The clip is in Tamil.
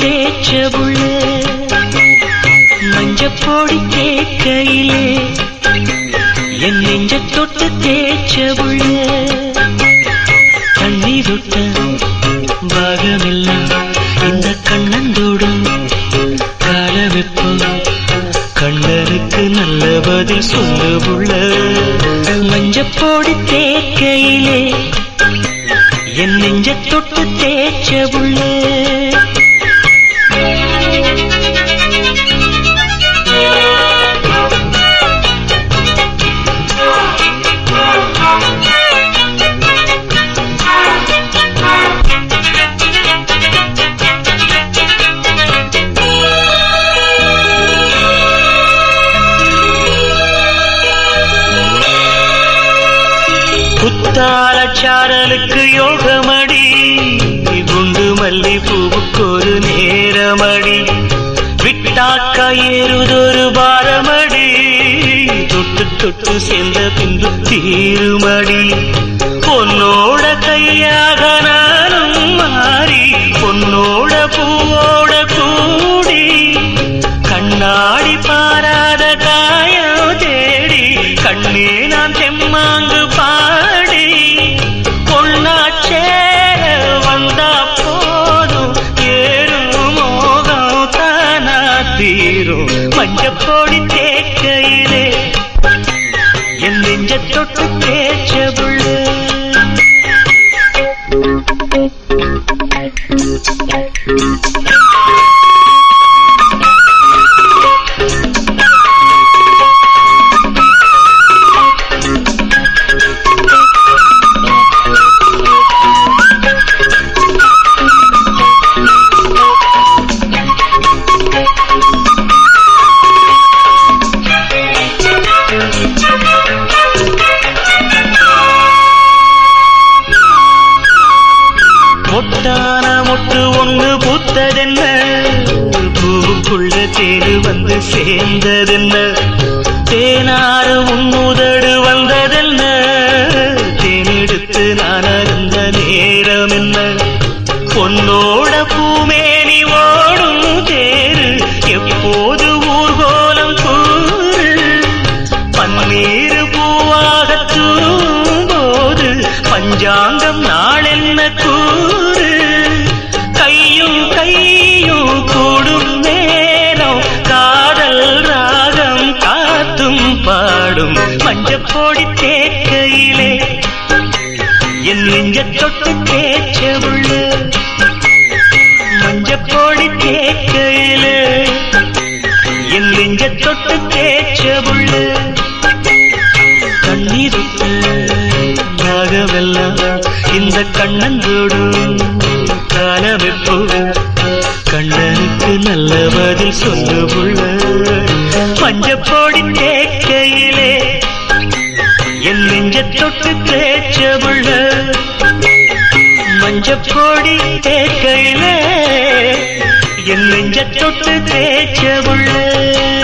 தேய்ச்ச புள்ள மஞ்சப்பொடி தேக்கையிலே என் நெஞ்ச தொட்டு தேய்ச்ச புள்ள தண்ணி தொட்ட பாகமெல்லாம் இந்த கண்ணந்தோடும் கால வெப்பம் கண்ணனுக்கு நல்ல பதில் சொல்லு புள்ள மஞ்சப்பொடி தேக்கையிலே என் நெஞ்ச தொட்டு தேய்ச்ச புள்ள குத்தாலச்சாரலுக்கு யோகமடி குண்டு மல்லி பூவுக்கு ஒரு நேரமடி விட்டாக்க ஏறுதொரு பாரமடி தொட்டு தொட்டு சேர்ந்த பின்பு தீருமடி பொன்னோட கையாக நானும் மாறி பொன்னோட பூவோட கூடி கண்ணாடி பாராத காயம் தேடி கண்ணே நான் தெம்மாங்கு பாடி பொன்னாச்சேர வந்தா போதும் ஏறும் மோகம் தானா தீரும் மஞ்சப்பொடி தேக்கையிலே என் நெஞ்ச தொட்டு தேய்ச்ச புள்ள மொட்டான மொட்டு ஒண்ணு பூத்ததென்ன பூவுக்குள்ள தேரு வந்து சேர்ந்ததென்ன தேனாறு உன்னுதடு வந்ததென்ன தேனெடுத்து நான் அருந்த நேரம் என்ன பொன்னோட பூமேனி ஓடும் தேரு எப்போது ஊர்கோலம் கூறு பன்னீர் பூவாக தூம்போது பஞ்சாங்கம் நாளென்ன கூறு கையும் கையும் கூடும் நேரம் காதல் ராகம் காத்தும் பாடும் மஞ்சப்பொடி தேக்கையிலே என் நெஞ்ச தொட்டு தேய்ச்ச உள்ள மஞ்சப்பொடி தேக்கையிலே என் நெஞ்ச தொட்டு தேய்ச்ச உள்ள கண்ணீருக்கு நாகவெல்லாம் இந்த கண்ணந்தோடு கால வெப்போ கண்ணனுக்கு நல்ல பதில் சொல்லு புள்ள பஞ்சப்போடி தேக்கையிலே என் நெஞ்ச தொட்டு தேய்ச்ச புள்ள மஞ்சப்பொடி தேக்கையிலே என் நெஞ்ச தொட்டு தேய்ச்ச புள்ள